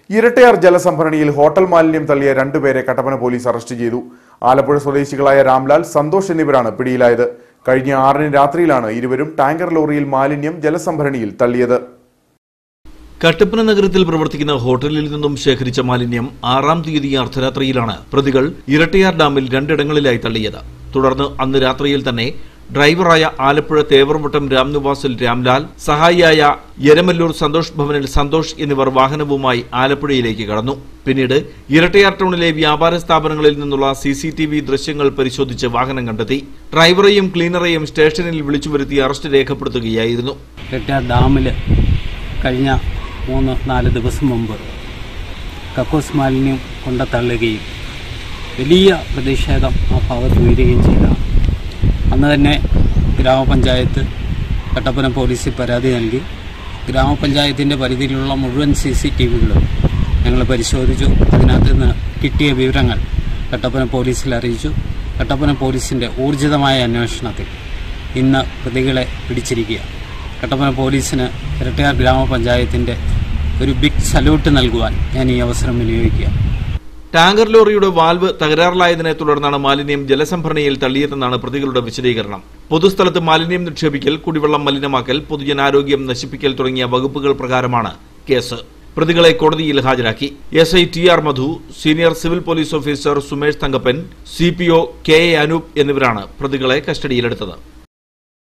Irattayar ജലസംഭരണിയിൽ hotel മാലിന്യം തള്ളിയ രണ്ടുപേരെ കട്ടപ്പന പോലീസ് അറസ്റ്റ് ചെയ്തു ആലപ്പുഴ സ്വദേശികളായ രാംലാൽ സന്തോഷ് എന്നിവരാണ് പിടിയിലായത് കഴിഞ്ഞ ആറിന് രാത്രിയിലാണ് ഇരുവരും ടാങ്കർ ലോറിയിൽ മാലിന്യം ജലസംഭരണിയിൽ തള്ളിയത് കട്ടപ്പന നഗരത്തിൽ പ്രവർത്തിക്കുന്ന ഹോട്ടലിൽ നിന്നും ശേഖരിച്ച മാലിന്യം ആറാം തീയതി അർദ്ധരാത്രിയിലാണ് പ്രതികൾ ഇരട്ടയാർ ഡാമിൽ രണ്ടിടങ്ങളിലായി തള്ളിയത് തുടർന്ന് അന്ന് രാത്രിയിൽ തന്നെ ഡ്രൈവറായ ആലപ്പുഴ തേവർവട്ടം രാംനിവാസിൽ രാംലാൽ സഹായിയായ എരമല്ലൂർ സന്തോഷ് ഭവനിൽ സന്തോഷ് എന്നിവർ വാഹനവുമായി ആലപ്പുഴയിലേക്ക് കടന്നു പിന്നീട് ഇരട്ടയാർ ടൗണിലെ വ്യാപാര സ്ഥാപനങ്ങളിൽ നിന്നുള്ള സി സി ടി വി ദൃശ്യങ്ങൾ പരിശോധിച്ച് വാഹനം കണ്ടെത്തി ഡ്രൈവറെയും ക്ലീനറെയും സ്റ്റേഷനിൽ വിളിച്ചു വരുത്തി അറസ്റ്റ് രേഖപ്പെടുത്തുകയായിരുന്നു ഇരട്ടയാർ ഡാമിൽ കഴിഞ്ഞ മൂന്ന് നാല് ദിവസം മുമ്പ് കക്കൂസ് മാലിന്യം കൊണ്ട് തള്ളുകയും വലിയ പ്രതിഷേധം ആ ഭാഗത്ത് ഉയരുകയും ചെയ്ത അന്ന് തന്നെ ഗ്രാമപഞ്ചായത്ത് കട്ടപ്പന പോലീസിൽ പരാതി നൽകി ഗ്രാമപഞ്ചായത്തിൻ്റെ പരിധിയിലുള്ള മുഴുവൻ സി സി ടി വികളും ഞങ്ങൾ പരിശോധിച്ചു അതിനകത്ത് നിന്ന് കിട്ടിയ വിവരങ്ങൾ കട്ടപ്പന പോലീസിൽ അറിയിച്ചു കട്ടപ്പന പോലീസിൻ്റെ ഊർജിതമായ അന്വേഷണത്തിൽ ഇന്ന് പ്രതികളെ പിടിച്ചിരിക്കുക കട്ടപ്പന പോലീസിന് ഇരട്ടയാർ ഗ്രാമപഞ്ചായത്തിൻ്റെ ഒരു ബിഗ് സല്യൂട്ട് നൽകുവാൻ ഞാൻ ഈ അവസരം വിനിയോഗിക്കുക ടാങ്കർ ലോറിയുടെ വാൽവ് തകരാറിലായതിനെ തുടർന്നാണ് മാലിന്യം ജലസംഭരണിയിൽ തള്ളിയതെന്നാണ് പ്രതികളുടെ വിശദീകരണം പൊതുസ്ഥലത്ത് മാലിന്യം നിക്ഷേപിക്കൽ കുടിവെള്ളം മലിനമാക്കൽ പൊതുജനാരോഗ്യം നശിപ്പിക്കൽ തുടങ്ങിയ വകുപ്പുകൾ പ്രകാരമാണ് കേസ് പ്രതികളെ കോടതിയിൽ ഹാജരാക്കി S I T R Madhu senior civil police officer Sumesh Thankappan C P O K A Anoop എന്നിവരാണ് പ്രതികളെ കസ്റ്റഡിയിലെടുത്തത്